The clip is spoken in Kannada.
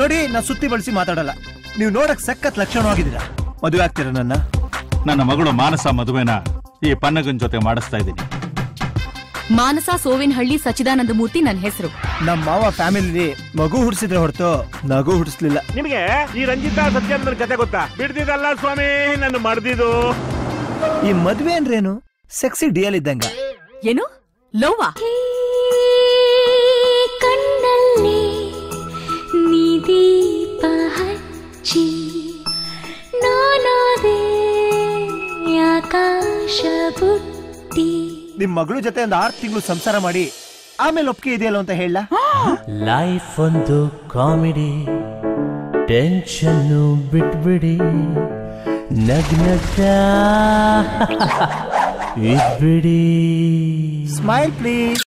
ನೋಡಿ ನಾ ಸುತ್ತಿ ಬಳಸಿ ಮಾತಾಡಲ್ಲ ನೀವು ನೋಡಕ್ ಸಖತ್ ಲಕ್ಷಣವಾಗಿದ್ದೀರಾ ಮದುವೆ ಆಗ್ತೀರಾ ನನ್ನ ನನ್ನ ಮಗಳು ಮಾನಸ ಮದುವೆನ ಈ ಪನ್ನಗನ್ ಜೊತೆ ಮಾಡಿಸ್ತಾ ಇದ್ದೀನಿ ಮಾನಸ ಸೋವಿನಹಳ್ಳಿ ಸಚಿದಾನಂದ ಮೂರ್ತಿ ನನ್ನ ಹೆಸರು ನಮ್ಮ ಮಾವ ಫ್ಯಾಮಿಲಿ ಮಗು ಹುಡ್ಸಿದ್ರೆ ಹೊರತು ನಗು ಹುಡ್ಸ್ಲಿಲ್ಲ ನಿಮಗೆ ಈ ರಂಜಿತಾ ಸತ್ಯಾನಂದನ ಕತೆ ಗೊತ್ತಾ ಬಿಡ್ದಿದ್ದಲ್ಲ ಸ್ವಾಮಿ ನನ್ನ ಮಡ್ದಿದ್ದು ಈ ಮದ್ವೆ ಅಂದ್ರೇನು ಸೆಕ್ಸಿ ಡಿಯಲ್ ಇದ್ದಂಗ ಏನು ಲೋವಾ ಕಣ್ಣಲ್ಲಿ ನಿದೀಪ ಹಚ್ಚಿ ನಾನಾದೆ ಆಕಾಶ ಬುಟ್ಟಿ ನಿಮ್ ಮಗಳು ಜೊತೆ ಒಂದ್ ಆರ್ ತಿಂಗಳು ಸಂಸಾರ ಮಾಡಿ ಆಮೇಲೆ ಒಪ್ಪಿಗೆ ಇದೆಯಲ್ಲ ಅಂತ ಹೇಳ ಲೈಫ್ ಒಂದು ಕಾಮಿಡಿ ಟೆನ್ಷನ್ನು ಬಿಟ್ಬಿಡಿ ನಗ್ ನಗ್ತಾ ಇದ್ಬಿಡಿ ಸ್ಮೈಲ್ ಪ್ಲೀಸ್